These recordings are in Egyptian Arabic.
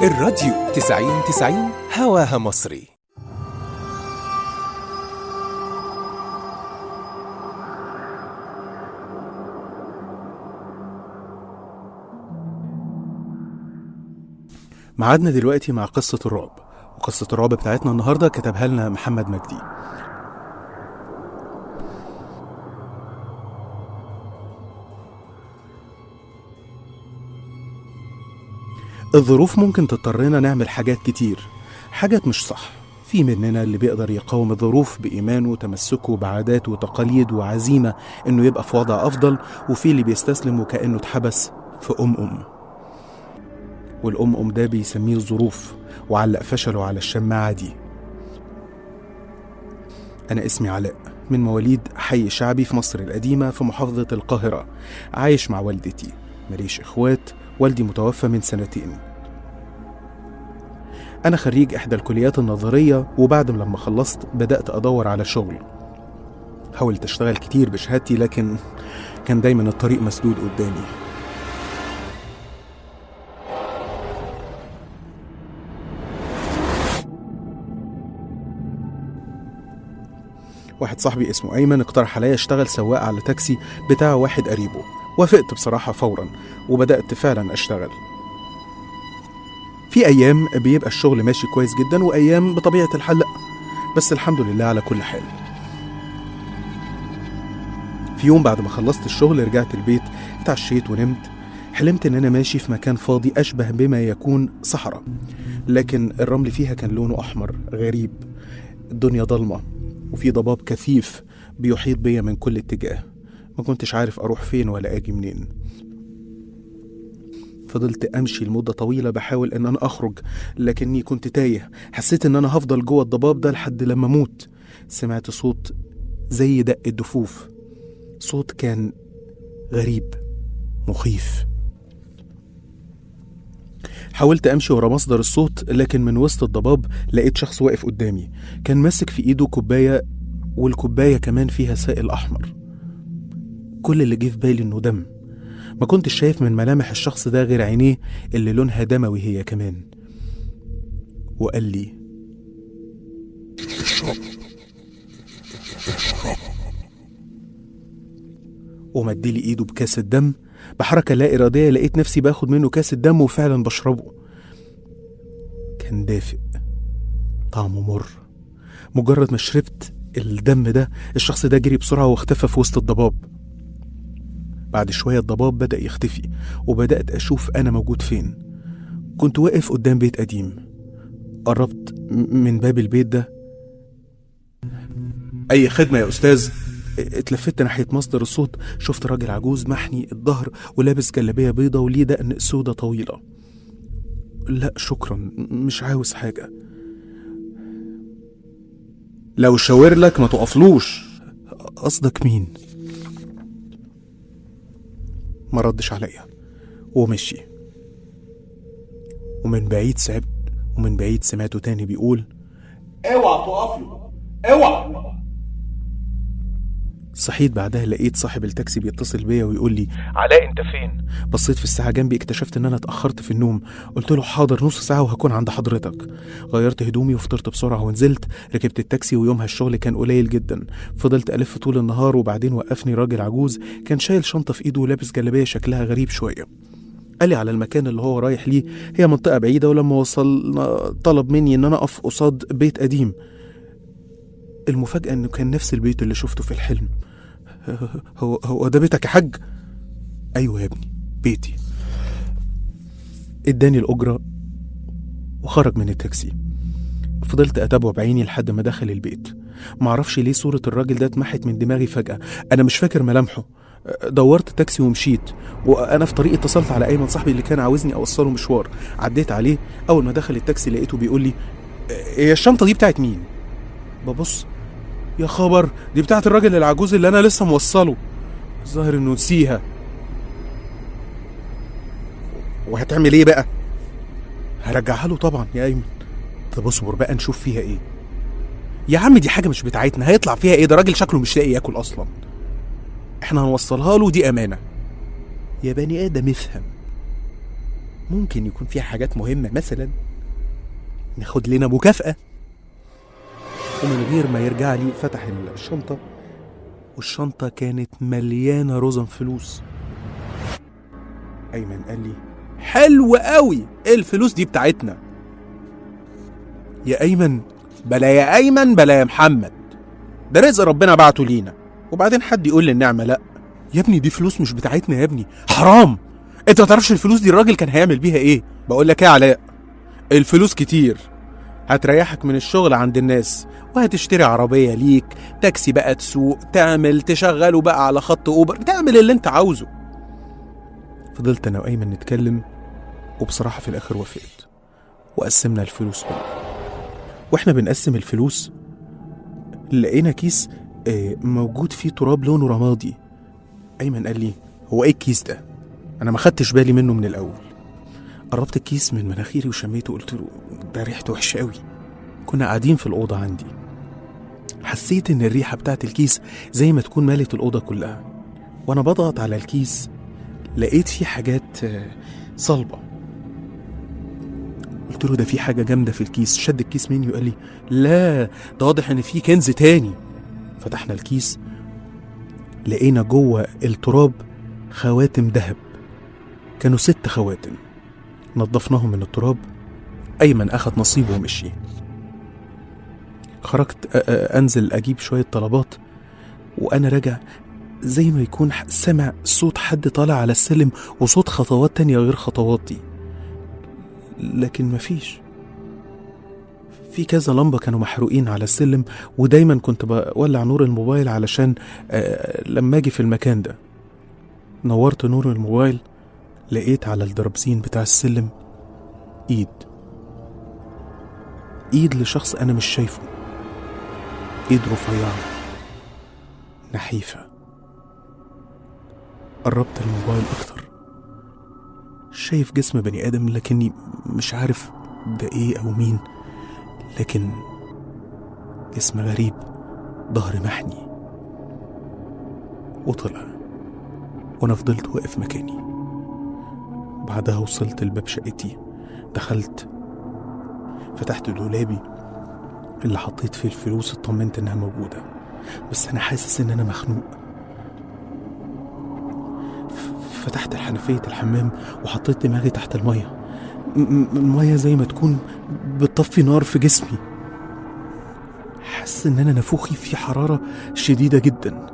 الراديو 90 90 هواها مصري معادنا دلوقتي مع قصة الرعب وقصة الرعب بتاعتنا النهاردة كتبها لنا محمد مجدي الظروف ممكن تضطرنا نعمل حاجات كتير حاجات مش صح في مننا اللي بيقدر يقاوم الظروف بإيمانه وتمسكه بعادات وتقاليد وعزيمة إنه يبقى في وضع أفضل وفي اللي بيستسلم وكأنه اتحبس في أم أم والأم أم ده بيسميه الظروف وعلق فشله على الشماعة دي أنا اسمي علاء من مواليد حي شعبي في مصر القديمة في محافظة القاهرة عايش مع والدتي ماليش إخوات والدي متوفى من سنتين أنا خريج إحدى الكليات النظرية وبعد ما لما خلصت بدأت أدور على شغل حاولت أشتغل كتير بشهادتي لكن كان دايما الطريق مسدود قدامي واحد صاحبي اسمه أيمن اقترح عليا اشتغل سواق على تاكسي بتاع واحد قريبه وافقت بصراحة فورا وبدأت فعلا أشتغل في أيام بيبقى الشغل ماشي كويس جدا وأيام بطبيعة الحال لأ بس الحمد لله على كل حال في يوم بعد ما خلصت الشغل رجعت البيت اتعشيت ونمت حلمت ان انا ماشي في مكان فاضي اشبه بما يكون صحراء لكن الرمل فيها كان لونه احمر غريب الدنيا ضلمه وفي ضباب كثيف بيحيط بيا من كل اتجاه ما كنتش عارف اروح فين ولا اجي منين فضلت امشي لمده طويله بحاول ان انا اخرج لكني كنت تايه حسيت ان انا هفضل جوه الضباب ده لحد لما اموت سمعت صوت زي دق الدفوف صوت كان غريب مخيف حاولت امشي ورا مصدر الصوت لكن من وسط الضباب لقيت شخص واقف قدامي كان ماسك في ايده كوبايه والكوبايه كمان فيها سائل احمر كل اللي جه في بالي انه دم ما كنتش شايف من ملامح الشخص ده غير عينيه اللي لونها دموي هي كمان وقال لي ومد لي ايده بكاس الدم بحركة لا إرادية لقيت نفسي باخد منه كاس الدم وفعلا بشربه كان دافئ طعمه مر مجرد ما شربت الدم ده الشخص ده جري بسرعة واختفى في وسط الضباب بعد شوية الضباب بدأ يختفي وبدأت أشوف أنا موجود فين كنت واقف قدام بيت قديم قربت م- من باب البيت ده أي خدمة يا أستاذ اتلفت ناحية مصدر الصوت شفت راجل عجوز محني الظهر ولابس جلابية بيضة وليه دقن سودة طويلة لا شكرا م- مش عاوز حاجة لو شاور لك ما تقفلوش قصدك مين ما ردش عليا ومشي ومن بعيد صعبت ومن بعيد سمعته تاني بيقول اوعى تقف له اوعى صحيت بعدها لقيت صاحب التاكسي بيتصل بيا ويقول لي علاء انت فين بصيت في الساعة جنبي اكتشفت ان انا اتأخرت في النوم قلت له حاضر نص ساعة وهكون عند حضرتك غيرت هدومي وفطرت بسرعة ونزلت ركبت التاكسي ويومها الشغل كان قليل جدا فضلت ألف طول النهار وبعدين وقفني راجل عجوز كان شايل شنطة في ايده ولابس جلابية شكلها غريب شوية قال لي على المكان اللي هو رايح ليه هي منطقة بعيدة ولما وصلنا طلب مني ان انا اقف قصاد بيت قديم المفاجأة انه كان نفس البيت اللي شفته في الحلم هو هو ده بيتك يا حاج ايوه يا ابني بيتي اداني الاجره وخرج من التاكسي فضلت اتابعه بعيني لحد ما دخل البيت معرفش ليه صورة الراجل ده اتمحت من دماغي فجأة أنا مش فاكر ملامحه دورت تاكسي ومشيت وأنا في طريقي اتصلت على أيمن صاحبي اللي كان عاوزني أوصله مشوار عديت عليه أول ما دخل التاكسي لقيته بيقول لي هي الشنطة دي بتاعت مين؟ ببص يا خبر دي بتاعت الراجل العجوز اللي أنا لسه موصله الظاهر إنه نسيها وهتعمل إيه بقى؟ هرجعها له طبعا يا أيمن طب اصبر بقى نشوف فيها إيه يا عم دي حاجة مش بتاعتنا هيطلع فيها إيه ده راجل شكله مش لاقي ياكل أصلا احنا هنوصلها له دي أمانة يا بني آدم افهم ممكن يكون فيها حاجات مهمة مثلا ناخد لنا مكافأة ومن غير ما يرجع لي فتح الشنطة والشنطة كانت مليانة رزم فلوس أيمن قال لي حلو قوي الفلوس دي بتاعتنا يا أيمن بلا يا أيمن بلا يا محمد ده رزق ربنا بعته لينا وبعدين حد يقول لي النعمة لأ يا ابني دي فلوس مش بتاعتنا يا ابني حرام انت ما تعرفش الفلوس دي الراجل كان هيعمل بيها ايه بقول لك ايه يا علاء الفلوس كتير هتريحك من الشغل عند الناس وهتشتري عربية ليك تاكسي بقى تسوق تعمل تشغله بقى على خط اوبر تعمل اللي انت عاوزه فضلت انا وايمن نتكلم وبصراحة في الاخر وافقت وقسمنا الفلوس بقى واحنا بنقسم الفلوس لقينا كيس آه، موجود فيه تراب لونه رمادي ايمن قال لي هو ايه الكيس ده انا ما خدتش بالي منه من الاول قربت الكيس من مناخيري وشميته قلت له ده ريحته وحشه قوي كنا قاعدين في الاوضه عندي حسيت ان الريحه بتاعت الكيس زي ما تكون مالت الاوضه كلها وانا بضغط على الكيس لقيت فيه حاجات آه، صلبه قلت له ده في حاجه جامده في الكيس شد الكيس مني وقال لي لا ده واضح ان في كنز تاني فتحنا الكيس لقينا جوه التراب خواتم ذهب كانوا ست خواتم نظفناهم من التراب أيمن أخد نصيبه ومشي خرجت أ- أ- أنزل أجيب شوية طلبات وأنا راجع زي ما يكون ح- سمع صوت حد طالع على السلم وصوت خطوات تانية غير خطواتي لكن مفيش في كذا لمبة كانوا محروقين على السلم ودايما كنت بولع نور الموبايل علشان آه، لما اجي في المكان ده نورت نور الموبايل لقيت على الدربزين بتاع السلم ايد ايد لشخص انا مش شايفه ايد رفيعة نحيفة قربت الموبايل اكتر شايف جسم بني ادم لكني مش عارف ده ايه او مين لكن اسم غريب ظهر محني وطلع وانا فضلت واقف مكاني بعدها وصلت لباب شقتي دخلت فتحت دولابي اللي حطيت فيه الفلوس اطمنت انها موجودة بس انا حاسس ان انا مخنوق ف- فتحت حنفية الحمام وحطيت دماغي تحت المية م- م- المية زي ما تكون بتطفي نار في جسمي حاسس ان انا نافوخي في حرارة شديدة جدا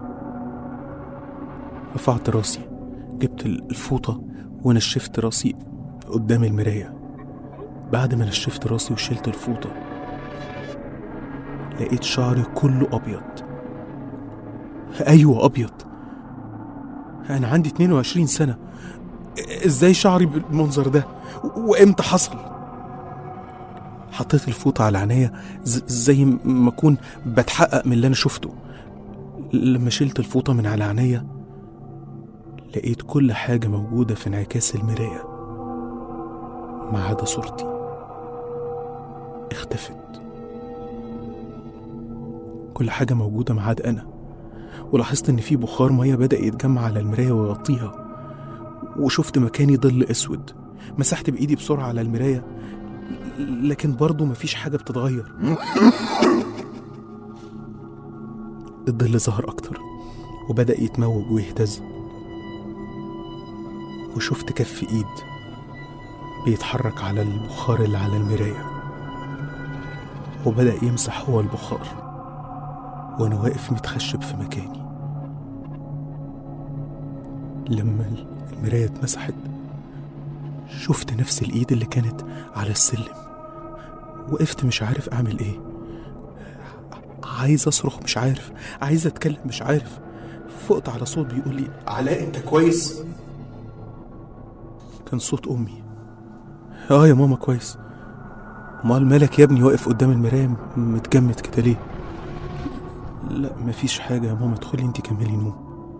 رفعت راسي جبت الفوطة ونشفت راسي قدام المراية بعد ما نشفت راسي وشلت الفوطة لقيت شعري كله أبيض أيوة أبيض أنا عندي 22 سنة إزاي شعري بالمنظر ده و- وإمتى حصل حطيت الفوطة على عينيا ز- زي ما أكون بتحقق من اللي أنا شفته لما شلت الفوطة من على عينيا لقيت كل حاجة موجودة في انعكاس المراية ما عدا صورتي اختفت كل حاجة موجودة ما عدا أنا ولاحظت إن في بخار مية بدأ يتجمع على المراية ويغطيها وشفت مكاني ظل أسود مسحت بإيدي بسرعة على المراية لكن برضه مفيش حاجة بتتغير الظل ظهر أكتر وبدأ يتموج ويهتز وشفت كف ايد بيتحرك على البخار اللي على المراية وبدأ يمسح هو البخار وأنا واقف متخشب في مكاني لما المراية اتمسحت شفت نفس الإيد اللي كانت على السلم وقفت مش عارف أعمل إيه عايز أصرخ مش عارف عايز أتكلم مش عارف فقت على صوت بيقول لي علاء انت كويس كان صوت امي اه يا ماما كويس امال مالك يا ابني واقف قدام المرايه م- متجمد كده ليه لا مفيش حاجه يا ماما ادخلي انت كملي نوم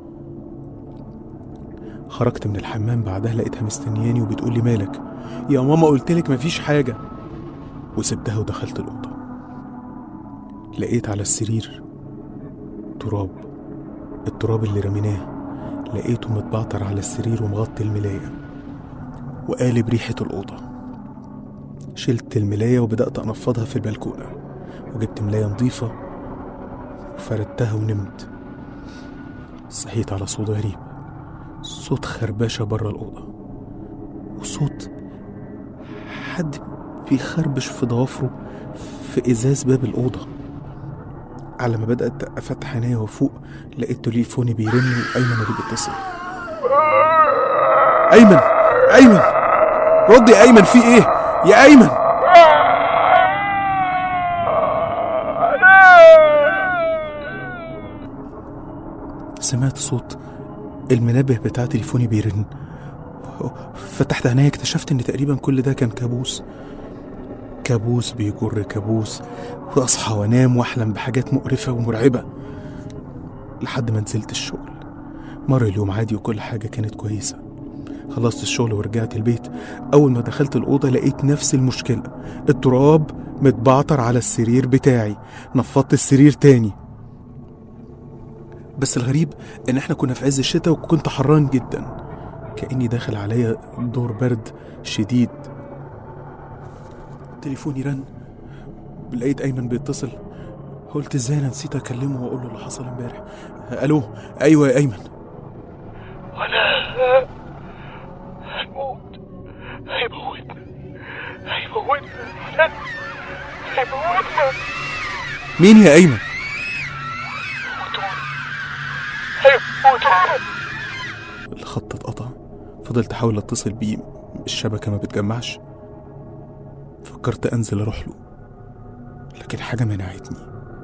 خرجت من الحمام بعدها لقيتها مستنياني وبتقولي مالك يا ماما قلتلك مفيش حاجه وسبتها ودخلت الاوضه لقيت على السرير تراب التراب اللي رميناه لقيته متبعتر على السرير ومغطي الملايه وقالب ريحة الأوضة شلت الملاية وبدأت أنفضها في البلكونة وجبت ملاية نظيفة وفردتها ونمت صحيت على صوت غريب صوت خربشة بره الأوضة وصوت حد بيخربش في ضوافره في إزاز باب الأوضة على ما بدأت أفتح عينيا وفوق لقيت تليفوني بيرن وأيمن اللي بيتصل أيمن أيمن رد يا أيمن في إيه يا أيمن سمعت صوت المنبه بتاع تليفوني بيرن فتحت عينيا اكتشفت ان تقريبا كل ده كان كابوس كابوس بيجر كابوس واصحى وانام واحلم بحاجات مقرفه ومرعبه لحد ما نزلت الشغل مر اليوم عادي وكل حاجه كانت كويسه خلصت الشغل ورجعت البيت اول ما دخلت الاوضه لقيت نفس المشكله التراب متبعتر على السرير بتاعي نفضت السرير تاني بس الغريب ان احنا كنا في عز الشتاء وكنت حران جدا كاني داخل عليا دور برد شديد تليفوني رن لقيت ايمن بيتصل قلت ازاي انا نسيت اكلمه واقول له اللي حصل امبارح الو ايوه يا ايمن انا هنموت هيموتنا هيموتنا أنا هيموتنا مين يا ايمن هيموتنا الخط اتقطع فضلت احاول اتصل بيه الشبكه ما بتجمعش فكرت انزل اروح له لكن حاجه منعتني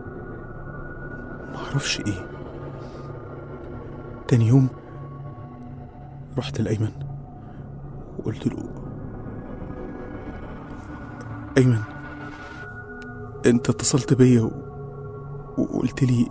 معرفش ايه تاني يوم رحت لايمن وقلت له ايمن انت اتصلت بيا و... وقلت لي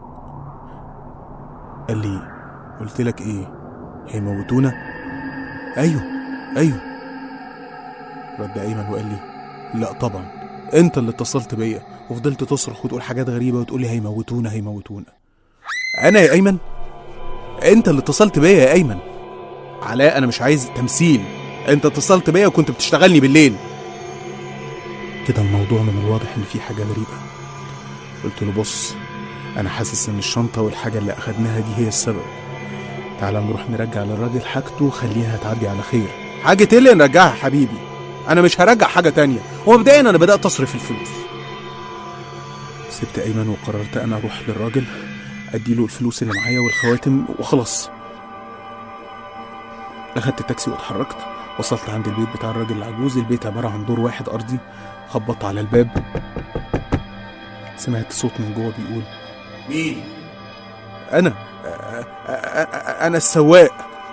قال لي قلت لك ايه هيموتونا ايوه ايوه رد ايمن وقال لي لا طبعا انت اللي اتصلت بيا وفضلت تصرخ وتقول حاجات غريبه وتقول لي هيموتونا هيموتونا انا يا ايمن انت اللي اتصلت بيا يا ايمن علاء انا مش عايز تمثيل انت اتصلت بيا وكنت بتشتغلني بالليل كده الموضوع من الواضح ان في حاجه غريبه قلت له بص انا حاسس ان الشنطه والحاجه اللي اخدناها دي هي السبب تعال نروح نرجع للراجل حاجته وخليها تعدي على خير حاجة ايه اللي نرجعها يا حبيبي انا مش هرجع حاجة تانية ومبدئيا انا بدأت اصرف الفلوس سبت ايمن وقررت انا اروح للراجل اديله الفلوس اللي معايا والخواتم وخلاص اخدت التاكسي واتحركت وصلت عند البيت بتاع الراجل العجوز البيت عبارة عن دور واحد ارضي خبطت على الباب سمعت صوت من جوه بيقول مين انا أ- أ- أ- انا السواق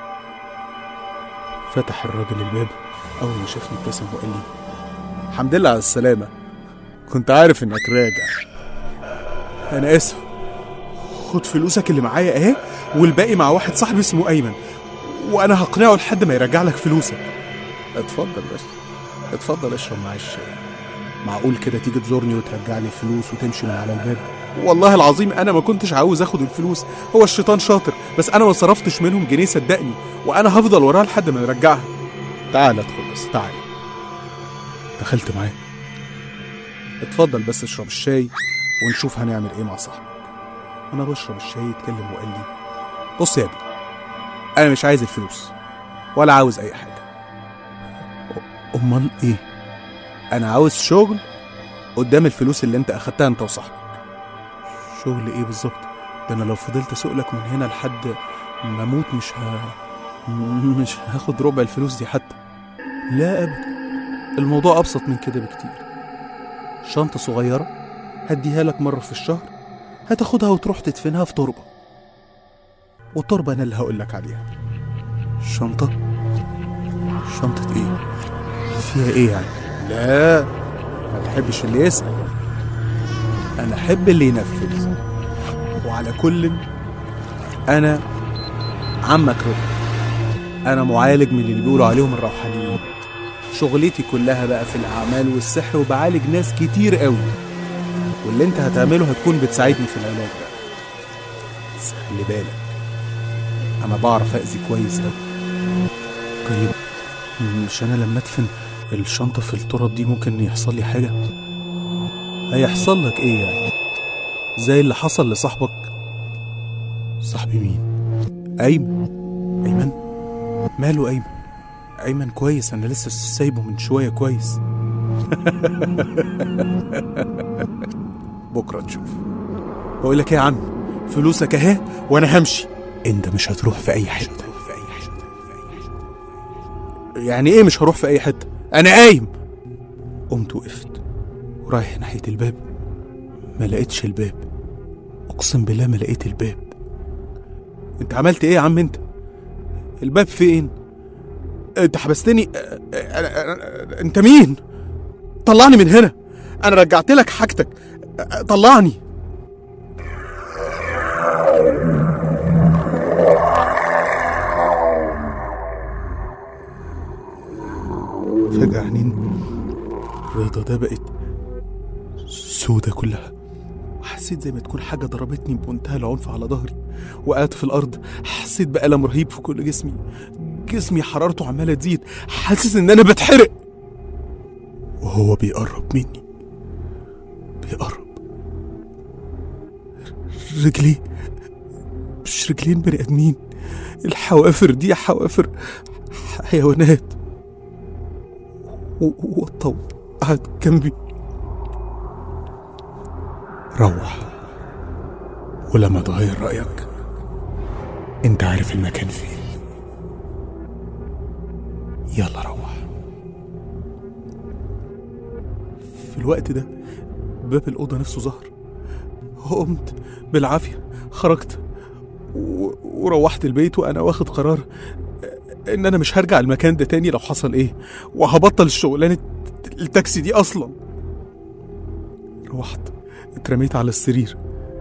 فتح الراجل الباب اول ما شافني ابتسم وقال لي الحمد لله على السلامه كنت عارف انك راجع انا اسف خد فلوسك اللي معايا اهي والباقي مع واحد صاحبي اسمه ايمن وانا هقنعه لحد ما يرجع لك فلوسك اتفضل بس اتفضل اشرب معايا الشاي معقول كده تيجي تزورني وترجع لي الفلوس وتمشي من على الباب والله العظيم انا ما كنتش عاوز اخد الفلوس هو الشيطان شاطر بس انا ما صرفتش منهم جنيه صدقني وانا هفضل وراها لحد ما يرجعها تعال ادخل بس تعال دخلت معاه اتفضل بس اشرب الشاي ونشوف هنعمل ايه مع صاحبك انا بشرب الشاي اتكلم وقال لي بص يا ابني انا مش عايز الفلوس ولا عاوز اي حاجه أ- امال ايه انا عاوز شغل قدام الفلوس اللي انت اخدتها انت وصاحبك شغل ايه بالظبط ده انا لو فضلت اسوق لك من هنا لحد ما اموت مش ه... مش هاخد ربع الفلوس دي حتى لا ابدا الموضوع ابسط من كده بكتير شنطه صغيره هديها لك مره في الشهر هتاخدها وتروح تدفنها في تربه والتربه انا اللي هقول لك عليها شنطه شنطه ايه فيها ايه يعني لا ما تحبش اللي يسأل أنا أحب اللي ينفذ وعلى كل أنا عمك رضا أنا معالج من اللي بيقولوا عليهم الروحانيين شغلتي كلها بقى في الأعمال والسحر وبعالج ناس كتير قوي واللي انت هتعمله هتكون بتساعدني في العلاج ده بس خلي بالك أنا بعرف أذي كويس أوي طيب مش انا لما ادفن الشنطة في التراب دي ممكن يحصل لي حاجة هيحصل لك ايه يعني زي اللي حصل لصاحبك صاحبي مين ايمن ايمن ماله ايمن ايمن كويس انا لسه سايبه من شوية كويس بكرة تشوف بقول لك ايه يا عم فلوسك اهي وانا همشي انت مش هتروح في اي حتة يعني ايه مش هروح في اي حتة انا قايم قمت وقفت ورايح ناحية الباب ما لقيتش الباب اقسم بالله ما لقيت الباب انت عملت ايه يا عم انت الباب فين انت حبستني اه، اه، اه، انت مين طلعني من هنا انا رجعت لك حاجتك اه، طلعني فجأة عينين رضا ده بقت سودة كلها حسيت زي ما تكون حاجة ضربتني بمنتهى العنف على ظهري وقعت في الأرض حسيت بألم رهيب في كل جسمي جسمي حرارته عمالة تزيد حاسس إن أنا بتحرق وهو بيقرب مني بيقرب رجلي مش رجلين بني آدمين الحوافر دي حوافر حيوانات و- وطوا قعد جنبي روح ولما تغير رأيك انت عارف المكان فين يلا روح في الوقت ده باب الأوضة نفسه ظهر قمت بالعافية خرجت و... وروحت البيت وأنا واخد قرار إن أنا مش هرجع المكان ده تاني لو حصل إيه وهبطل الشغلانة التاكسي دي أصلا روحت اترميت على السرير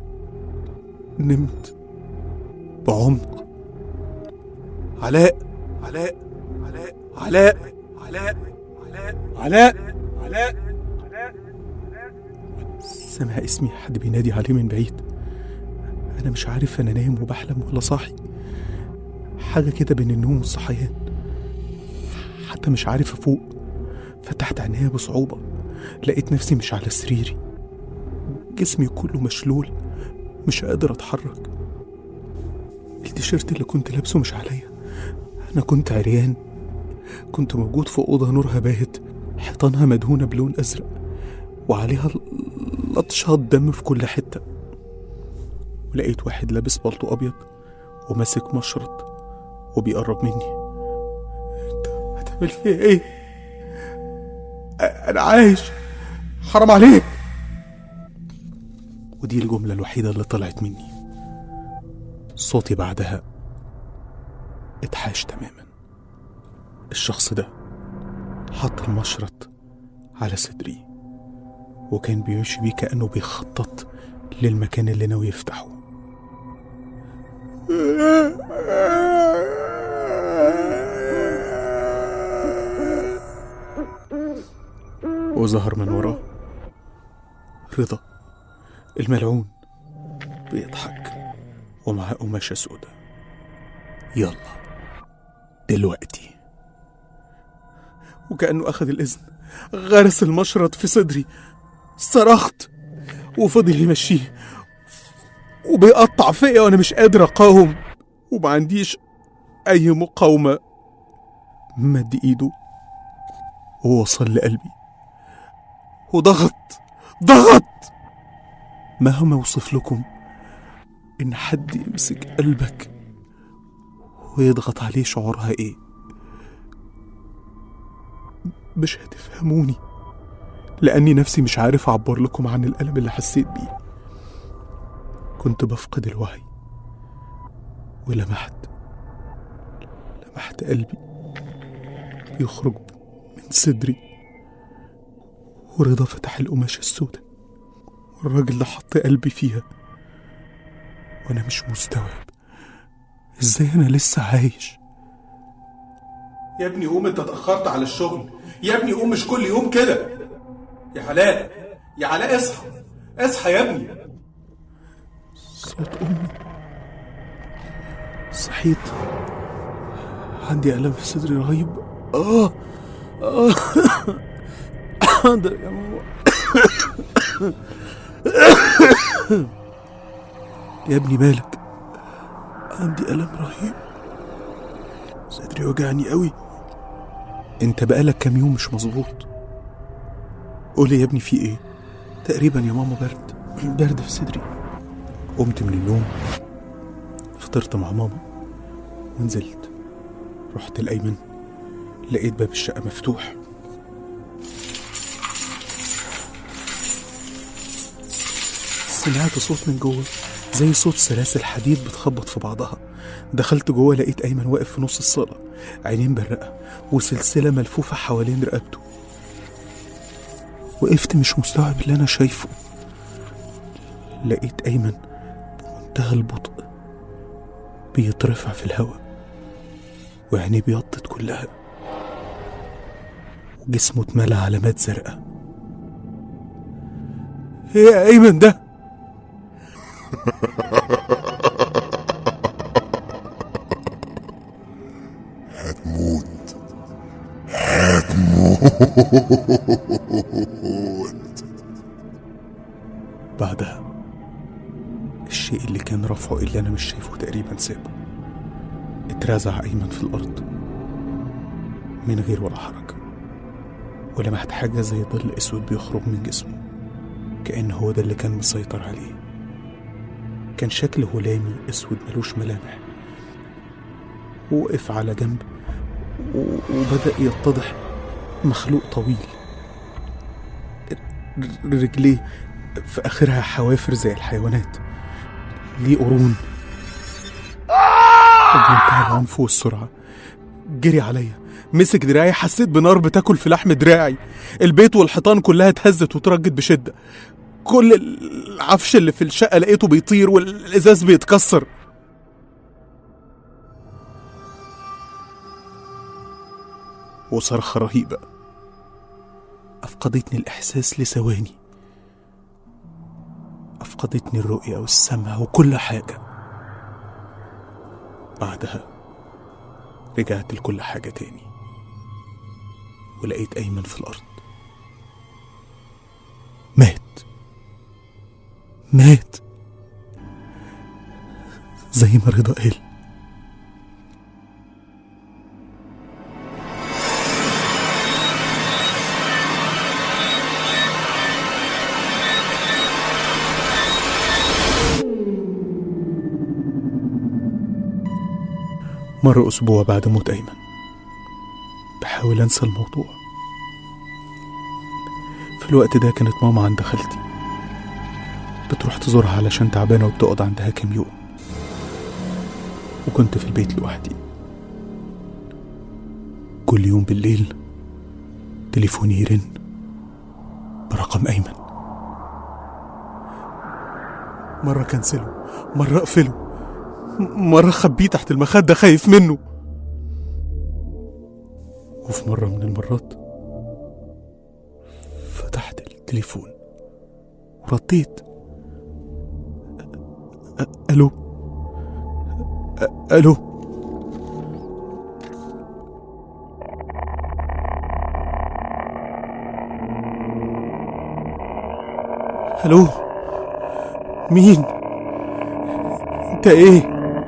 نمت بعمق علاء علاء علاء علاء علاء علاء علاء علاء سمع اسمي حد بينادي عليه من بعيد انا مش عارف انا نايم وبحلم ولا صاحي حاجه كده بين النوم والصحيان حتى مش عارف افوق فتحت عينيا بصعوبه لقيت نفسي مش على سريري جسمي كله مشلول مش قادر اتحرك التيشيرت اللي كنت لابسه مش عليا انا كنت عريان كنت موجود في اوضه نورها باهت حيطانها مدهونه بلون ازرق وعليها لطشات دم في كل حته ولقيت واحد لابس بلطو ابيض وماسك مشرط وبيقرب مني انت هتعمل فيا ايه أ- انا عايش حرام عليك ودي الجملة الوحيدة اللي طلعت مني صوتي بعدها اتحاش تماما الشخص ده حط المشرط على صدري وكان بيمشي بيه كأنه بيخطط للمكان اللي ناوي يفتحه وظهر من وراه رضا الملعون بيضحك ومعاه قماشة سودة يلا دلوقتي وكأنه أخذ الإذن غرس المشرط في صدري صرخت وفضل يمشيه وبيقطع فيا وأنا مش قادر أقاوم وما عنديش أي مقاومة مد إيده ووصل لقلبي وضغط ضغط مهما اوصف لكم ان حد يمسك قلبك ويضغط عليه شعورها ايه مش هتفهموني لاني نفسي مش عارف اعبر لكم عن الالم اللي حسيت بيه كنت بفقد الوعي ولمحت لمحت قلبي يخرج من صدري ورضا فتح القماشة السوداء والراجل ده حط قلبي فيها وانا مش مستوعب ازاي انا لسه عايش يا ابني قوم انت اتاخرت على الشغل يا ابني قوم مش كل يوم كده يا علاء يا علاء اصحى اصحى يا ابني صوت امي صحيت عندي الم في صدري رهيب اه اه حاضر يا ماما يا ابني مالك عندي ألم رهيب صدري وجعني قوي انت بقالك كام يوم مش مظبوط قولي يا ابني في ايه تقريبا يا ماما برد برد في صدري قمت من النوم فطرت مع ماما ونزلت رحت الأيمن لقيت باب الشقة مفتوح سمعت صوت من جوه زي صوت سلاسل حديد بتخبط في بعضها دخلت جوه لقيت أيمن واقف في نص الصالة عينين برقة وسلسلة ملفوفة حوالين رقبته وقفت مش مستوعب اللي أنا شايفه لقيت أيمن بمنتهى البطء بيترفع في الهواء وعينيه بيضت كلها وجسمه اتملى علامات زرقاء ايه يا ايمن ده هتموت هتموت بعدها الشيء اللي كان رافعه اللي انا مش شايفه تقريبا سابه اترزع ايمن في الارض من غير ولا حركه ولمحت حاجه زي ظل اسود بيخرج من جسمه كأن هو ده اللي كان مسيطر عليه كان شكل هلامي اسود ملوش ملامح وقف على جنب و- وبدأ يتضح مخلوق طويل ر- رجليه في آخرها حوافر زي الحيوانات ليه قرون بمنتهى العنف والسرعة جري عليا مسك دراعي حسيت بنار بتاكل في لحم دراعي البيت والحيطان كلها اتهزت وترجت بشدة كل العفش اللي في الشقة لقيته بيطير والإزاز بيتكسر وصرخة رهيبة أفقدتني الإحساس لثواني أفقدتني الرؤية والسمع وكل حاجة بعدها رجعت لكل حاجة تاني ولقيت أيمن في الأرض مات مات زي ما رضا قال مر أسبوع بعد موت أيمن بحاول أنسى الموضوع في الوقت ده كانت ماما عند خالتي بتروح تزورها علشان تعبانة وبتقعد عندها كام يوم وكنت في البيت لوحدي كل يوم بالليل تليفوني يرن برقم أيمن مرة كنسله مرة أقفله م- مرة خبيه تحت المخدة خايف منه وفي مرة من المرات فتحت التليفون ورديت أ- أ- ألو أ- ألو ألو مين انت ايه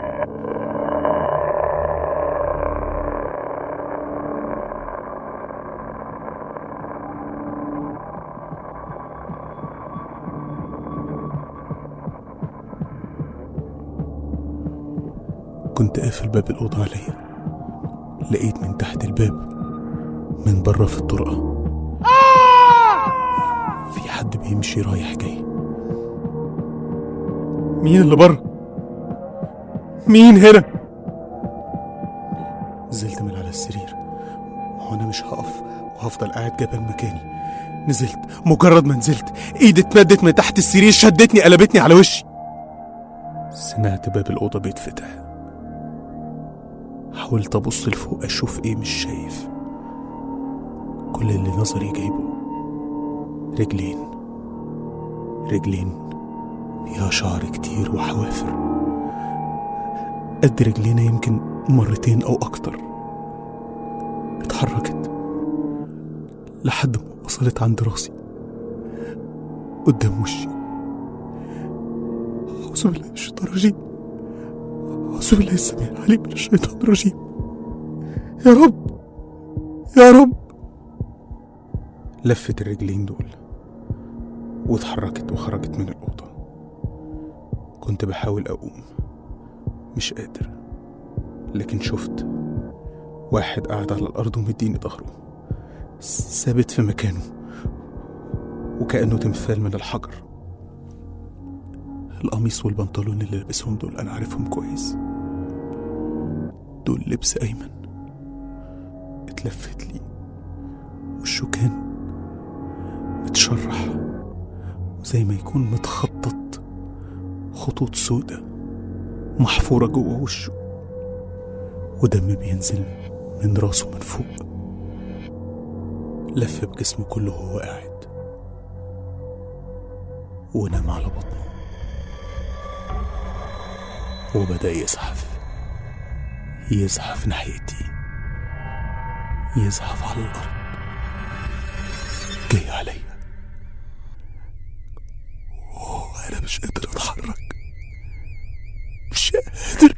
كنت قافل باب الأوضة عليا لقيت من تحت الباب من بره في الطرقة في حد بيمشي رايح جاي مين اللي بره مين هنا نزلت من على السرير ما هو انا مش هقف وهفضل قاعد جبل مكاني نزلت مجرد ما نزلت ايدي اتمدت من تحت السرير شدتني قلبتني على وشي سمعت باب الأوضة بيتفتح حاولت أبص لفوق أشوف إيه مش شايف كل اللي نظري جايبه رجلين رجلين فيها شعر كتير وحوافر قد رجلينا يمكن مرتين أو أكتر اتحرك اتحركت لحد ما وصلت عند راسي قدام وشي أعوذ بالله من الشيطان الرجيم أعوذ بالله السميع العليم من الشيطان الرجيم يا رب يا رب لفت الرجلين دول واتحركت وخرجت من الأوضة كنت بحاول أقوم مش قادر لكن شفت واحد قاعد على الأرض ومديني ظهره ثابت في مكانه وكأنه تمثال من الحجر القميص والبنطلون اللي لابسهم دول أنا عارفهم كويس دول لبس أيمن اتلفت لي وشه كان متشرح وزي ما يكون متخطط خطوط سودة محفورة جوه وشه ودم بينزل من راسه من فوق لف بجسمه كله وهو قاعد ونام على بطنه وبدأ يزحف يزحف ناحيتي يزحف على الأرض جاي عليا وأنا مش قادر أتحرك مش قادر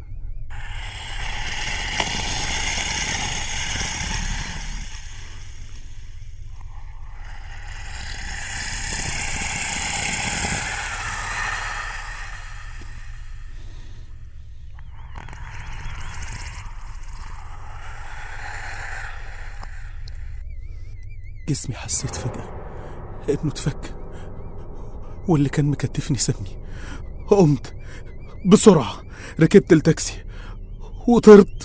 جسمي حسيت فجأة إنه اتفك واللي كان مكتفني سابني قمت بسرعة ركبت التاكسي وطرت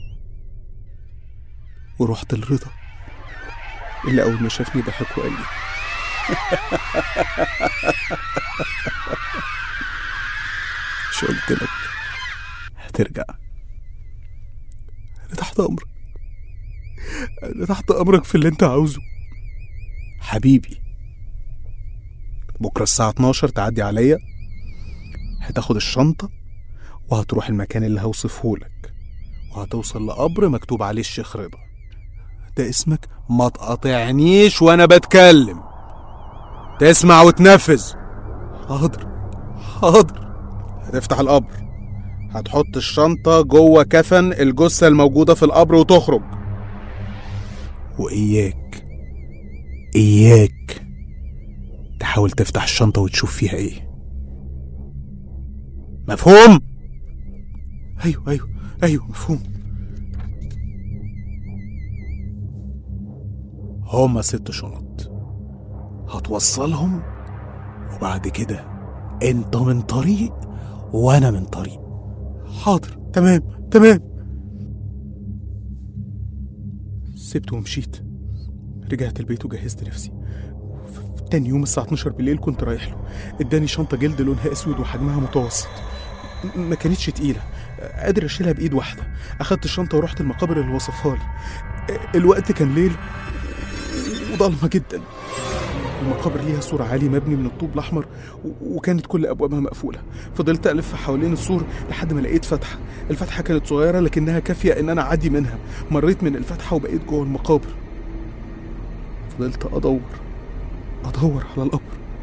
ورحت لرضا اللي أول ما شافني ضحك وقال لي مش قلت لك هترجع أنا تحت أمرك أنا تحت أمرك في اللي أنت عاوزه حبيبي بكرة الساعة 12 تعدي عليا هتاخد الشنطة وهتروح المكان اللي هوصفه لك وهتوصل لقبر مكتوب عليه الشيخ رضا ده اسمك ما تقاطعنيش وانا بتكلم تسمع وتنفذ حاضر حاضر هتفتح القبر هتحط الشنطة جوه كفن الجثة الموجودة في القبر وتخرج وإياك إياك تحاول تفتح الشنطة وتشوف فيها إيه مفهوم؟ أيوه أيوه أيوه مفهوم هما ست شنط هتوصلهم وبعد كده انت من طريق وانا من طريق حاضر تمام تمام سبته ومشيت رجعت البيت وجهزت نفسي ف- تاني يوم الساعة 12 بالليل كنت رايح له اداني شنطة جلد لونها اسود وحجمها متوسط م- ما كانتش تقيلة قادر اشيلها بايد واحدة اخدت الشنطة ورحت المقابر اللي وصفها لي الوقت كان ليل وضلمة جدا المقابر ليها سور عالي مبني من الطوب الأحمر و- وكانت كل أبوابها مقفولة فضلت ألف حوالين السور لحد ما لقيت فتحة الفتحة كانت صغيرة لكنها كافية إن أنا أعدي منها مريت من الفتحة وبقيت جوه المقابر فضلت أدور أدور على القبر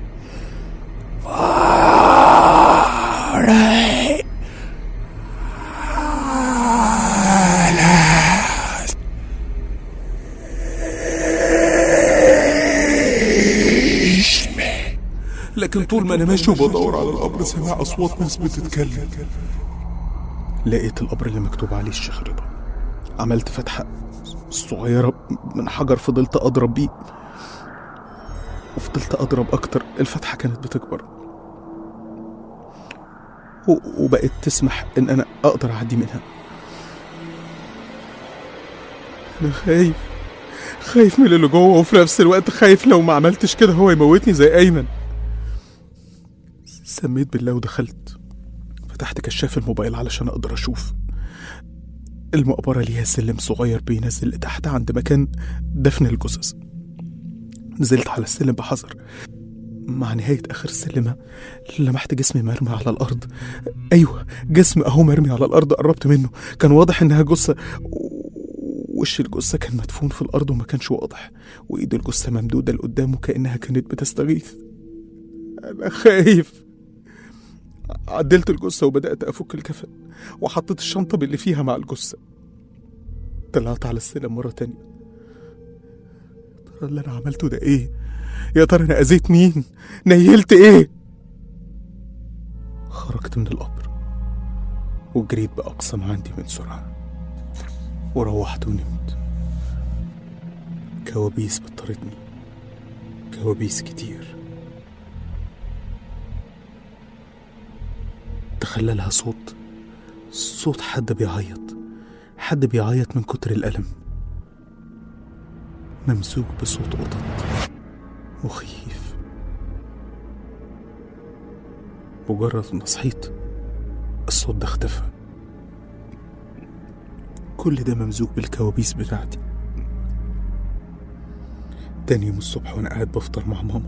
لكن طول ما انا ماشي وبدور على القبر سامع اصوات ناس بتتكلم لقيت القبر اللي مكتوب عليه الشيخ رضا عملت فتحة صغيرة من حجر فضلت أضرب بيه وفضلت أضرب أكتر الفتحة كانت بتكبر و- وبقت تسمح إن أنا أقدر أعدي منها أنا خايف خايف من اللي جوه وفي نفس الوقت خايف لو ما عملتش كده هو يموتني زي أيمن سميت بالله ودخلت فتحت كشاف الموبايل علشان أقدر أشوف المقبرة ليها سلم صغير بينزل لتحت عند مكان دفن الجثث نزلت على السلم بحذر مع نهاية آخر السلمة لمحت جسمي مرمي على الأرض أيوة جسم أهو مرمي على الأرض قربت منه كان واضح إنها جثة و- وش الجثة كان مدفون في الأرض وما كانش واضح وإيد الجثة ممدودة لقدامه كأنها كانت بتستغيث أنا خايف عدلت الجثة وبدأت أفك الكفن وحطيت الشنطة باللي فيها مع الجثة طلعت على السلم مرة تانية ترى اللي أنا عملته ده إيه؟ يا ترى أنا أذيت مين؟ نيلت إيه؟ خرجت من القبر وجريت بأقصى ما عندي من سرعة وروحت ونمت كوابيس بتطاردني كوابيس كتير تخللها صوت صوت حد بيعيط حد بيعيط من كتر الألم ممزوج بصوت قطط مخيف مجرد ما صحيت الصوت ده اختفى كل ده ممزوج بالكوابيس بتاعتي تاني يوم الصبح وانا قاعد بفطر مع ماما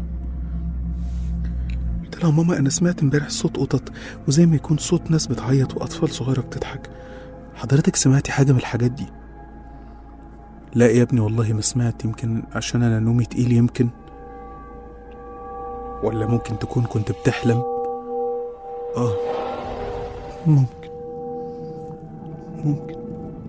قلت لها ماما انا سمعت امبارح صوت قطط وزي ما يكون صوت ناس بتعيط واطفال صغيره بتضحك حضرتك سمعتي حاجه من الحاجات دي لا يا ابني والله ما سمعت يمكن عشان انا نومي تقيل يمكن ولا ممكن تكون كنت بتحلم اه ممكن ممكن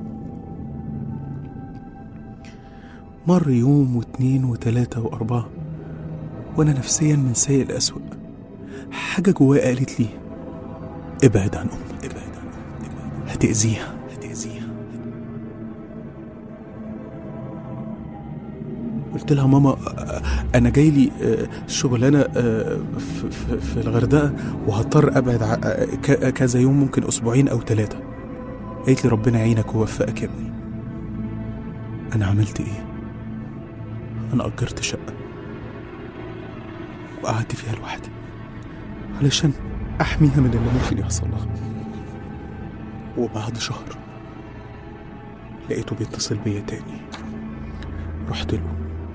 مر يوم واتنين وتلاتة وأربعة وأنا نفسيا من سيء لأسوأ حاجة جوايا قالت لي ابعد عن أمك ابعد عن أمك هتأذيها هتأذيها قلت لها ماما آه، انا جاي لي آه، شغلانه آه، في- في في الغردقه وهضطر ابعد ع- آه، ك- كذا يوم ممكن اسبوعين او ثلاثه قالت لي ربنا يعينك ويوفقك يا ابني انا عملت ايه انا اجرت شقه وقعدت فيها لوحدي علشان احميها من اللي ممكن يحصل لها وبعد شهر لقيته بيتصل بيا تاني رحت له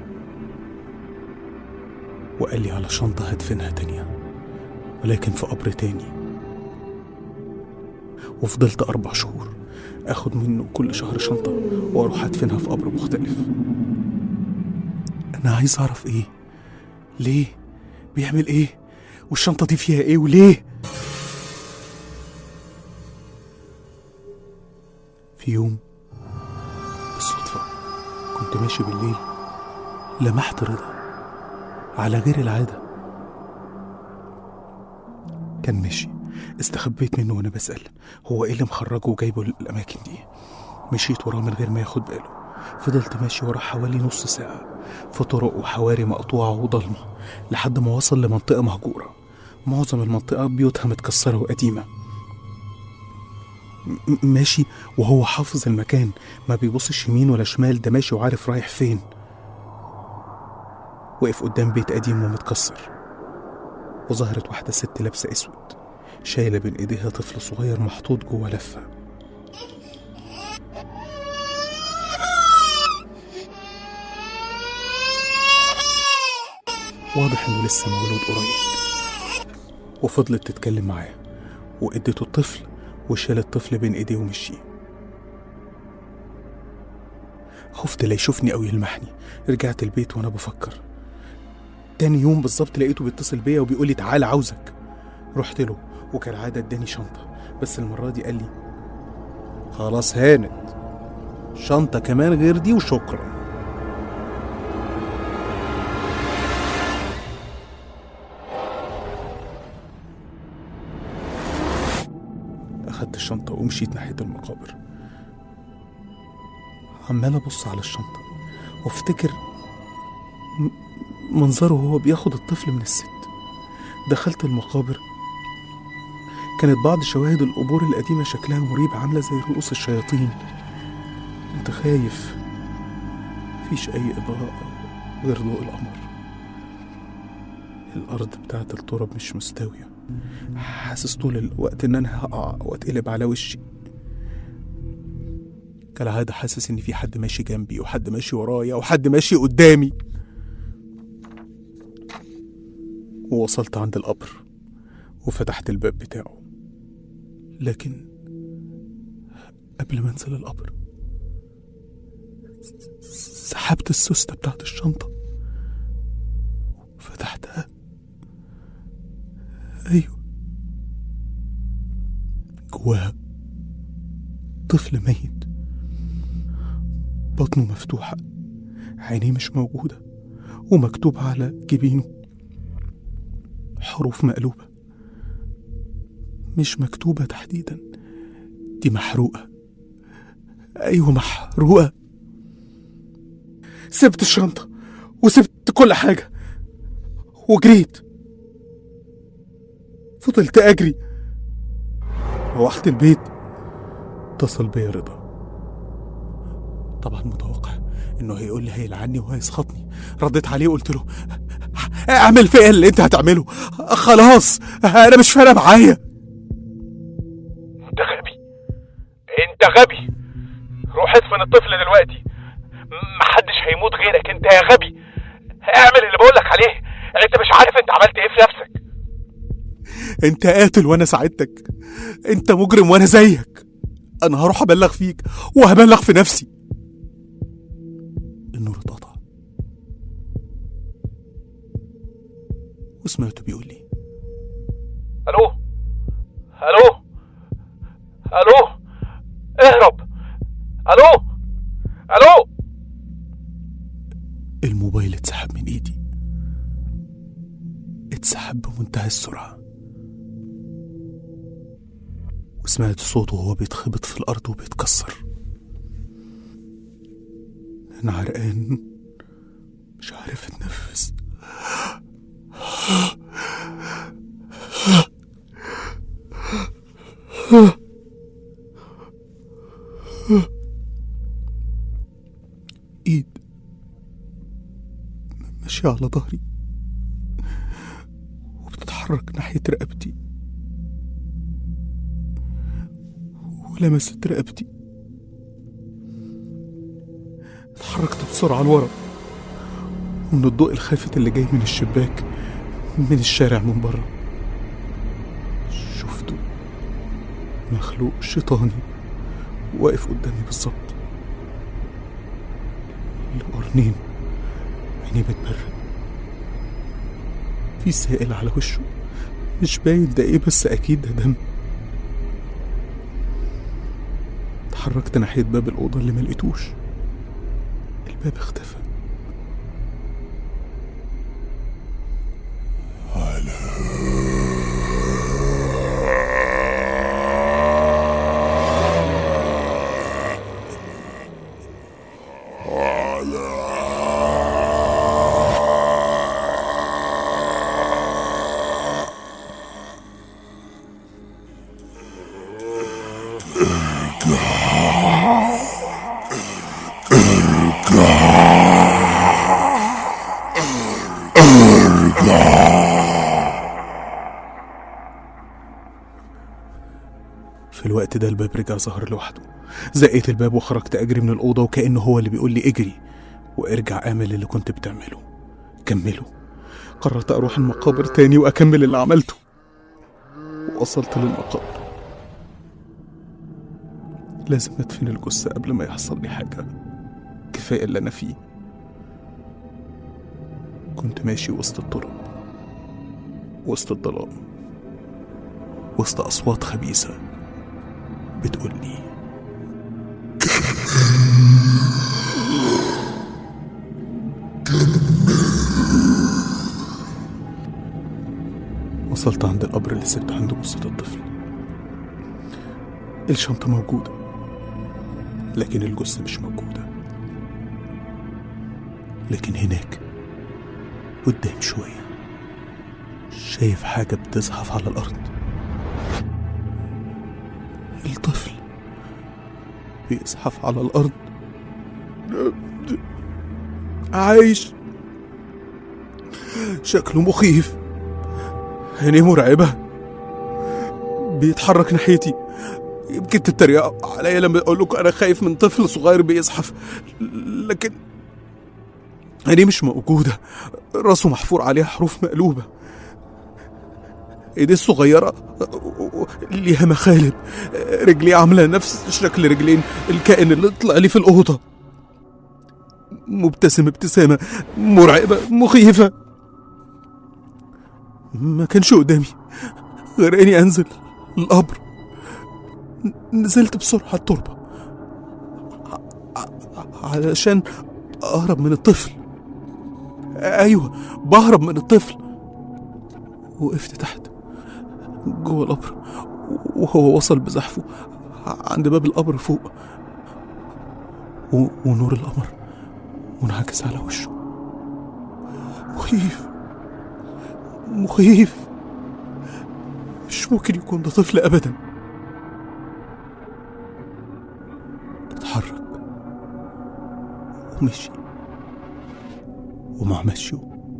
وقال لي على شنطة هدفنها تانية ولكن في قبر تاني وفضلت أربع شهور أخد منه كل شهر شنطة وأروح أدفنها في قبر مختلف أنا عايز أعرف إيه ليه بيعمل إيه والشنطة دي فيها إيه وليه في يوم بالصدفة كنت ماشي بالليل لمحت رضا على غير العادة كان ماشي استخبيت منه وانا بسأل هو ايه اللي مخرجه وجايبه الأماكن دي مشيت وراه من غير ما ياخد باله فضلت ماشي وراه حوالي نص ساعة في طرق وحواري مقطوعة وضلمة لحد ما وصل لمنطقة مهجورة معظم المنطقة بيوتها متكسرة وقديمة م- ماشي وهو حافظ المكان ما بيبصش يمين ولا شمال ده ماشي وعارف رايح فين وقف قدام بيت قديم ومتكسر وظهرت واحدة ست لابسة أسود شايلة بين إيديها طفل صغير محطوط جوه لفة واضح إنه لسه مولود قريب وفضلت تتكلم معاه واديته الطفل وشال الطفل بين ايديه ومشي خفت لا يشوفني او يلمحني رجعت البيت وانا بفكر تاني يوم بالظبط لقيته بيتصل بيا وبيقول لي تعالى عاوزك رحت له وكالعادة اداني شنطة بس المرة دي قال لي خلاص هانت شنطة كمان غير دي وشكرا أخدت الشنطة ومشيت ناحية المقابر عمال أبص على الشنطة وافتكر م- منظره وهو بياخد الطفل من الست دخلت المقابر كانت بعض شواهد القبور القديمة شكلها مريب عاملة زي رؤوس الشياطين كنت خايف مفيش أي إضاءة غير ضوء القمر الأرض بتاعت التراب مش مستوية حاسس طول الوقت ان انا هقع واتقلب على وشي كالعادة حاسس ان في حد ماشي جنبي وحد ماشي ورايا وحد ماشي قدامي ووصلت عند القبر وفتحت الباب بتاعه لكن قبل ما انزل القبر سحبت السوستة بتاعت الشنطة فتحتها أيوة جواها طفل ميت بطنه مفتوحة عينيه مش موجودة ومكتوب على جبينه حروف مقلوبة مش مكتوبة تحديدا دي محروقة أيوة محروقة سبت الشنطة وسبت كل حاجة وجريت فضلت أجري روحت البيت اتصل بيا رضا طبعا متوقع انه هيقول لي هيلعني وهيسخطني رديت عليه وقلت له اعمل فيا اللي انت هتعمله خلاص انا مش فارقه معايا انت غبي انت غبي روح ادفن الطفل دلوقتي محدش هيموت غيرك انت يا غبي اعمل اللي بقولك عليه انت مش عارف انت عملت ايه في نفسك انت قاتل وانا ساعدتك انت مجرم وانا زيك انا هروح ابلغ فيك وهبلغ في نفسي النور اتقطع وسمعته بيقول لي الو الو الو اهرب الو الو الموبايل اتسحب من ايدي اتسحب بمنتهى السرعة وسمعت صوته وهو بيتخبط في الأرض وبيتكسر أنا عرقان مش عارف أتنفس إيد ماشية على ظهري وبتتحرك ناحية رقبتي ولمست رقبتي اتحركت بسرعة لورا ومن الضوء الخافت اللي جاي من الشباك من الشارع من بره شفته مخلوق شيطاني واقف قدامي بالظبط القرنين عينيه بتبرق في سائل على وشه مش باين ده ايه بس اكيد ده دم اتحركت ناحية باب الأوضة اللي ملقتوش الباب اختفى في الوقت ده الباب رجع ظهر لوحده زقيت الباب وخرجت أجري من الأوضة وكأنه هو اللي بيقول لي اجري وارجع اعمل اللي كنت بتعمله كمله قررت أروح المقابر تاني وأكمل اللي عملته ووصلت للمقابر لازم أدفن الجثة قبل ما يحصل لي حاجة كفاية اللي أنا فيه كنت ماشي وسط الطرق وسط الظلام وسط أصوات خبيثة بتقول لي وصلت عند القبر اللي سبت عنده جثة الطفل الشنطة موجودة لكن الجثة مش موجودة لكن هناك قدام شوية شايف حاجة بتزحف على الأرض الطفل بيزحف على الأرض عايش شكله مخيف عينيه مرعبة بيتحرك ناحيتي يمكن تتريقوا عليا لما اقول لكم انا خايف من طفل صغير بيزحف لكن عينيه مش موجودة راسه محفور عليها حروف مقلوبة ايديه الصغيرة ليها مخالب رجليه عاملة نفس شكل رجلين الكائن اللي طلع لي في الأوضة مبتسم ابتسامة مرعبة مخيفة ما كانش قدامي غير اني انزل القبر ن- نزلت بسرعة على التربة ع- ع- علشان اهرب من الطفل ايوه بهرب من الطفل وقفت تحت جوه القبر وهو وصل بزحفه عند باب القبر فوق و... ونور القمر منعكس على وشه مخيف مخيف مش ممكن يكون ده طفل ابدا اتحرك ومشي ومع مشيه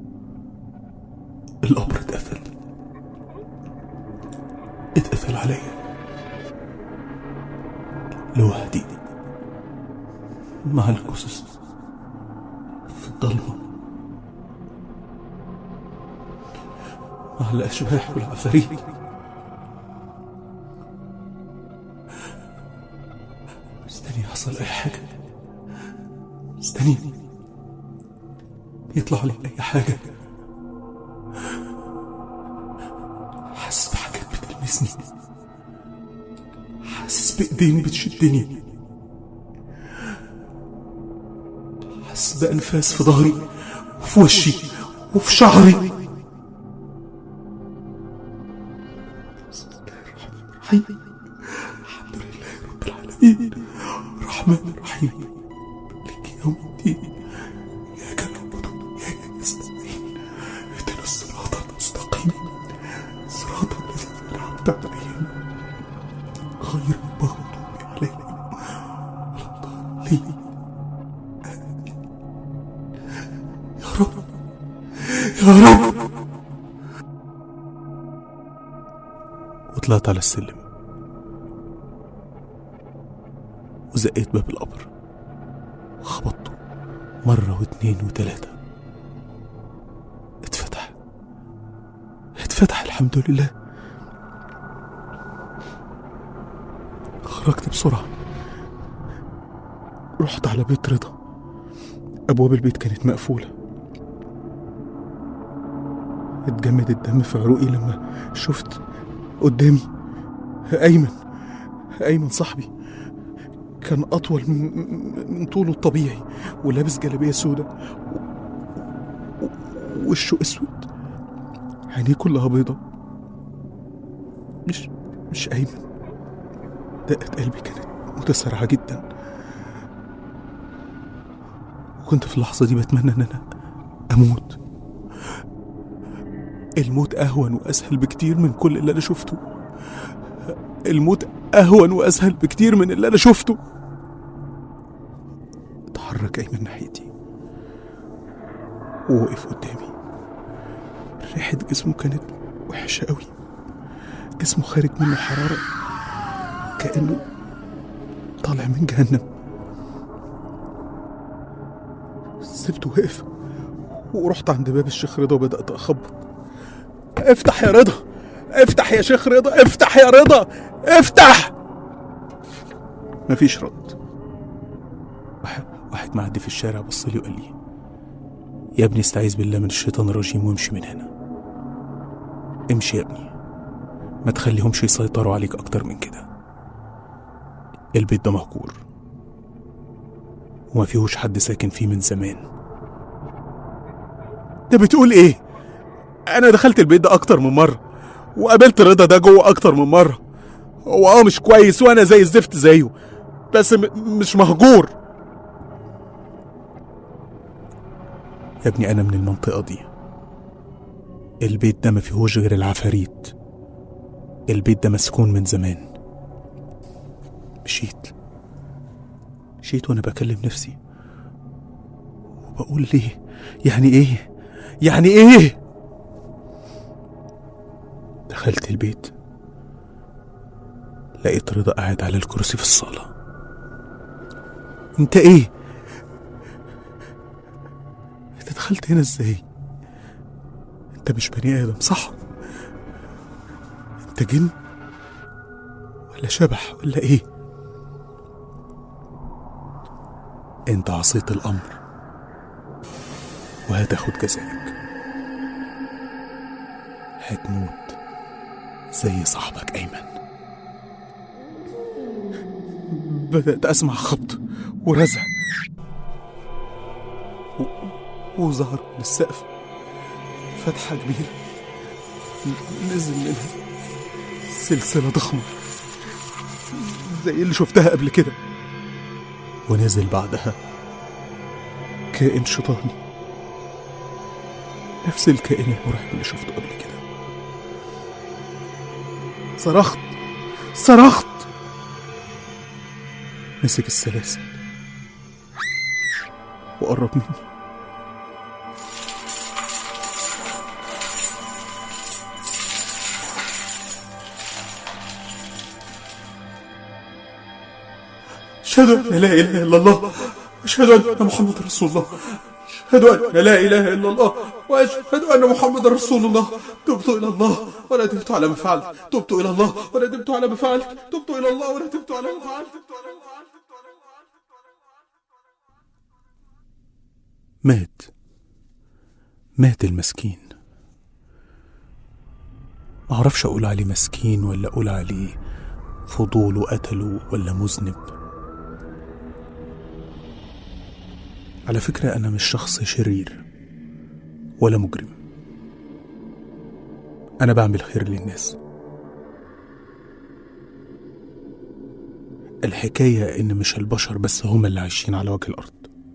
القبر اتقفل اتقفل عليا لوحدي مع الجثث في الضلمة مع الأشباح والعفاريت مستني يحصل أي حاجة مستني يطلع لي أي حاجة حاسس بحاجات بتلمسني حاسس بإيدين بتشدني حاسس بأنفاس في ظهري وفي وشي وفي شعري بسم الله الرحمن الرحيم الحمد لله رب العالمين الرحمن الرحيم مالك يوم الدين إياك نعبد وإياك نستعين اهدنا الصراط المستقيم صراط الذين أنعمت عليهم غير المغضوب عليهم ولا الضالين يا رب يا رب وطلعت على السلم وزقيت باب القبر خبطته مرة واتنين وتلاتة اتفتح اتفتح الحمد لله خرجت بسرعة رحت على بيت رضا أبواب البيت كانت مقفولة اتجمد الدم في عروقي لما شفت قدامي أيمن أيمن صاحبي كان أطول من من طوله الطبيعي ولابس جلابية سودة و- و- وشه أسود عينيه كلها بيضة مش مش أيمن دقة قلبي كانت متسارعة جدا وكنت في اللحظة دي بتمنى إن أنا أموت الموت أهون وأسهل بكتير من كل اللي أنا شفته الموت أهون وأسهل بكتير من اللي أنا شفته اتحرك أيمن ناحيتي ووقف قدامي ريحة جسمه كانت وحشة قوي جسمه خارج منه حرارة كأنه طالع من جهنم سبته وقف ورحت عند باب الشيخ رضا وبدأت أخبط افتح يا رضا افتح يا شيخ رضا افتح يا رضا افتح مفيش رد واحد, واحد معدي في الشارع بص لي وقال لي يا ابني استعيذ بالله من الشيطان الرجيم وامشي من هنا امشي يا ابني ما تخليهمش يسيطروا عليك اكتر من كده البيت ده مهجور وما فيهوش حد ساكن فيه من زمان ده بتقول ايه انا دخلت البيت ده اكتر من مره وقابلت رضا ده جوه اكتر من مره هو اه مش كويس وانا زي الزفت زيه بس م- مش مهجور يا ابني انا من المنطقه دي البيت ده ما فيهوش غير العفاريت البيت ده مسكون من زمان مشيت مشيت وانا بكلم نفسي وبقول ليه يعني ايه يعني ايه دخلت البيت لقيت رضا قاعد على الكرسي في الصالة انت ايه انت دخلت هنا ازاي انت مش بني ادم صح انت جن ولا شبح ولا ايه انت عصيت الامر وهتاخد جزائك هتموت زي صاحبك أيمن بدأت أسمع خبط ورزع و... وظهر من السقف فتحة كبيرة نزل منها سلسلة ضخمة زي اللي شفتها قبل كده ونزل بعدها كائن شيطاني نفس الكائن المرعب اللي شفته قبل كده صرخت صرخت مسك السلاسل وقرب مني أشهد أن لا إله إلا الله أشهد أن محمد رسول الله أشهد أن لا إله إلا الله وأشهد أن محمد رسول الله تبت إلى الله وندمت على ما فعلت تبت إلى الله وندمت على ما فعلت تبت إلى الله وندمت على ما فعلت مات مات المسكين معرفش أقول عليه مسكين ولا أقول عليه فضول وقتله ولا مذنب على فكرة أنا مش شخص شرير ولا مجرم أنا بعمل خير للناس الحكاية إن مش البشر بس هم اللي عايشين على وجه الأرض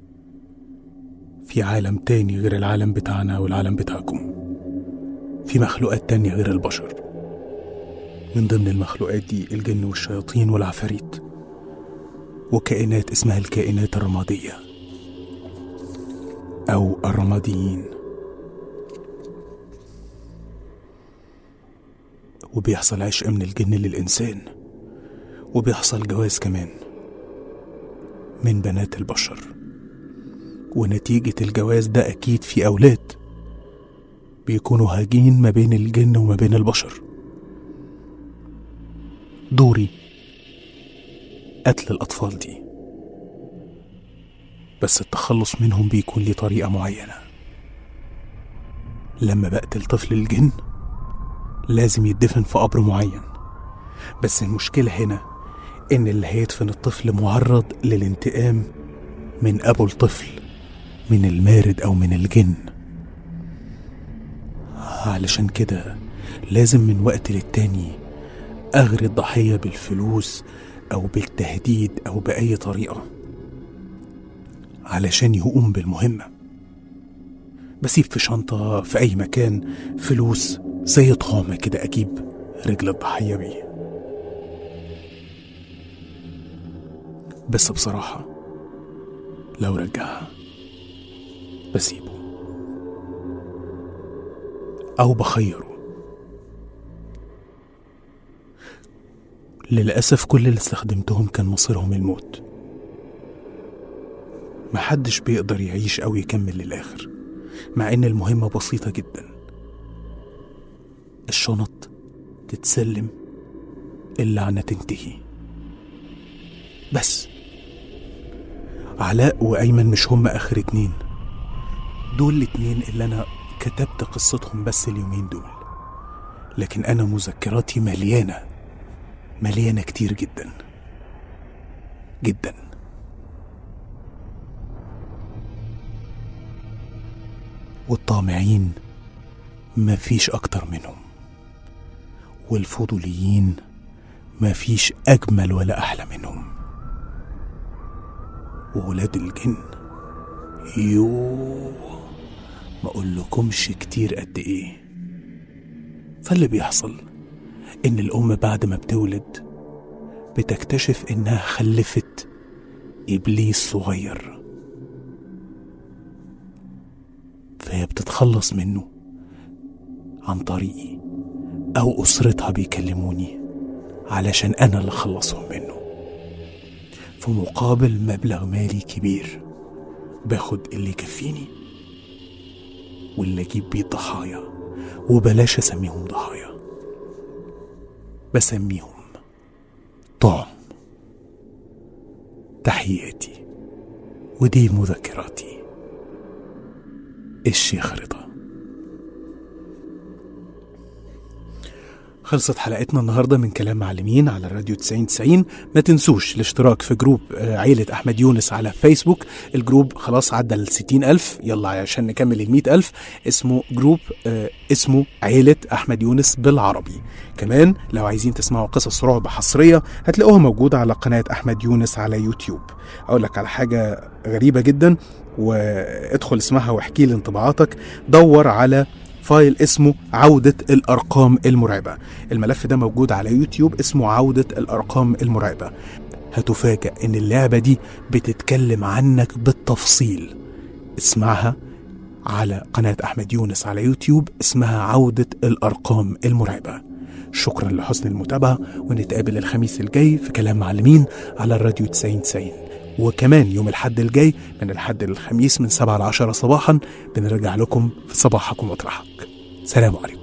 في عالم تاني غير العالم بتاعنا والعالم بتاعكم في مخلوقات تانية غير البشر من ضمن المخلوقات دي الجن والشياطين والعفاريت وكائنات اسمها الكائنات الرماديه أو الرماديين وبيحصل عشق من الجن للإنسان وبيحصل جواز كمان من بنات البشر ونتيجة الجواز ده أكيد في أولاد بيكونوا هاجين ما بين الجن وما بين البشر دوري قتل الأطفال دي بس التخلص منهم بيكون ليه طريقة معينة لما بقتل طفل الجن لازم يدفن في قبر معين بس المشكلة هنا إن اللي هيدفن الطفل معرض للانتقام من أبو الطفل من المارد أو من الجن علشان كده لازم من وقت للتاني أغري الضحية بالفلوس أو بالتهديد أو بأي طريقة علشان يقوم بالمهمة بسيب في شنطة في أي مكان فلوس زي طعامة كده أجيب رجل الضحية بيه بس بصراحة لو رجعها بسيبه أو بخيره للأسف كل اللي استخدمتهم كان مصيرهم الموت محدش بيقدر يعيش أو يكمل للآخر مع إن المهمة بسيطة جدا الشنط تتسلم اللعنة تنتهي بس علاء وأيمن مش هم آخر اتنين دول الاتنين اللي أنا كتبت قصتهم بس اليومين دول لكن أنا مذكراتي مليانة مليانة كتير جدا جدا والطامعين مفيش أكتر منهم والفضوليين مفيش أجمل ولا أحلى منهم وولاد الجن يوه ما أقولكمش كتير قد إيه فاللي بيحصل إن الأم بعد ما بتولد بتكتشف إنها خلفت إبليس صغير فهي بتتخلص منه عن طريقي أو أسرتها بيكلموني علشان أنا اللي أخلصهم منه في مقابل مبلغ مالي كبير باخد اللي يكفيني واللي أجيب بيه ضحايا وبلاش أسميهم ضحايا بسميهم طعم تحياتي ودي مذكراتي الشيخ رضا خلصت حلقتنا النهاردة من كلام معلمين على الراديو 9090 ما تنسوش الاشتراك في جروب آه، عيلة أحمد يونس على فيسبوك الجروب خلاص عدى ال 60 ألف يلا عشان نكمل ال 100 ألف اسمه جروب آه، اسمه عيلة أحمد يونس بالعربي كمان لو عايزين تسمعوا قصص رعب حصرية هتلاقوها موجودة على قناة أحمد يونس على يوتيوب أقول لك على حاجة غريبة جدا وادخل اسمها واحكي لي انطباعاتك دور على فايل اسمه عودة الأرقام المرعبة الملف ده موجود على يوتيوب اسمه عودة الأرقام المرعبة هتفاجأ إن اللعبة دي بتتكلم عنك بالتفصيل اسمعها على قناة أحمد يونس على يوتيوب اسمها عودة الأرقام المرعبة شكرا لحسن المتابعة ونتقابل الخميس الجاي في كلام معلمين على الراديو 9090 وكمان يوم الحد الجاي من الحد للخميس من 7 ل 10 صباحا بنرجع لكم في صباحك ومطرحك سلام عليكم